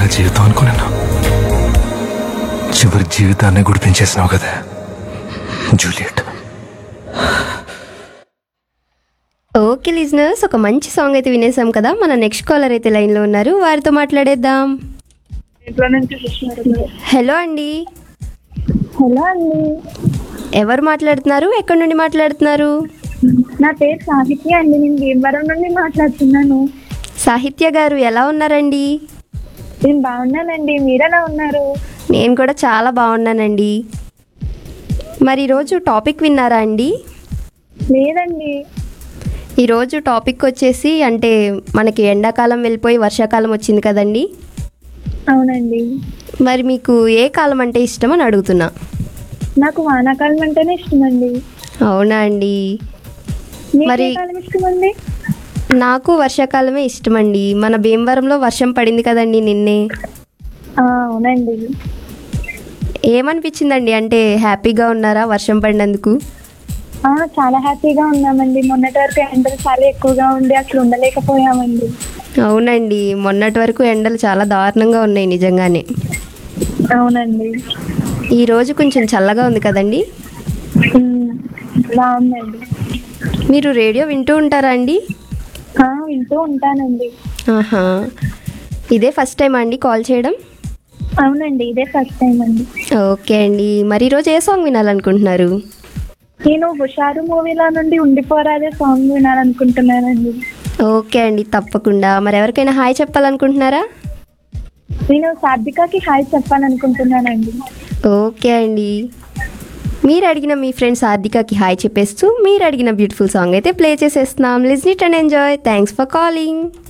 జీవితం అనుకున్నాను చివరి జీవితాన్ని గుర్తించేసినావు కదా జూలియట్ ఓకే లిజనర్స్ ఒక మంచి సాంగ్ అయితే వినేసాం కదా మన నెక్స్ట్ కాలర్ అయితే లైన్లో ఉన్నారు వారితో మాట్లాడేద్దాం ఇంట్లో నుంచి చూస్తున్నారు హలో అండి హలో అండి ఎవరు మాట్లాడుతున్నారు ఎక్కడి నుండి మాట్లాడుతున్నారు నా పేరు సాహిత్య అండి నేను భీమవరం నుండి మాట్లాడుతున్నాను సాహిత్య గారు ఎలా ఉన్నారండి నేను బాగున్నానండి మీరెలా ఉన్నారు నేను కూడా చాలా బాగున్నానండి మరి ఈరోజు టాపిక్ విన్నారా అండి లేదండి ఈరోజు టాపిక్ వచ్చేసి అంటే మనకి ఎండాకాలం వెళ్ళిపోయి వర్షాకాలం వచ్చింది కదండి అవునండి మరి మీకు ఏ కాలం అంటే ఇష్టం అని అడుగుతున్నా నాకు వానాకాలం అంటేనే ఇష్టమండి అవునా అండి మీకు మరి- ఏ కాలం ఇష్టమండి నాకు వర్షాకాలమే ఇష్టమండి మన భీమవరంలో వర్షం పడింది కదండి నిన్నే ఆ, అవునండి ఏమనిపించిందండి అంటే హ్యాపీగా ఉన్నారా వర్షం పడినందుకు ఆ, చాలా హ్యాపీగా ఉన్నామండి మొన్నటి వరకు ఎండలు చాలా ఎక్కువగా ఉండి అసలు ఉండలేకపోయామండి అవునండి మొన్నటి వరకు ఎండలు చాలా దారుణంగా ఉన్నాయి నిజంగానే అవునండి ఈ రోజు కొంచెం చల్లగా ఉంది కదండి ఉమ్, బాగుందండి మీరు రేడియో వింటూ ఉంటారా అండి ఆ, వింటూ ఉంటానండి ఆహా ఇదే ఫస్ట్ టైం అండి కాల్ చేయడం అవునండి ఇదే ఫస్ట్ టైం అండి ఓకే అండి మరి ఈరోజు ఏ సాంగ్ వినాలనుకుంటున్నారు నేను హుషారు మూవీలో నుండి ఉండిపోరాదే సాంగ్ వినాలనుకుంటున్నానండి ఓకే అండి తప్పకుండా మరి ఎవరికైనా హాయ్ చెప్పాలనుకుంటున్నారా నేను సాత్వికకి హాయ్ చెప్పాలనుకుంటున్నానండి ఓకే అండి మీరు అడిగిన మీ ఫ్రెండ్స్ హార్దికకి హాయ్ చెప్పేస్తూ మీరు అడిగిన బ్యూటిఫుల్ సాంగ్ అయితే ప్లే చేసేస్తున్నాం listen it and enjoy thanks for calling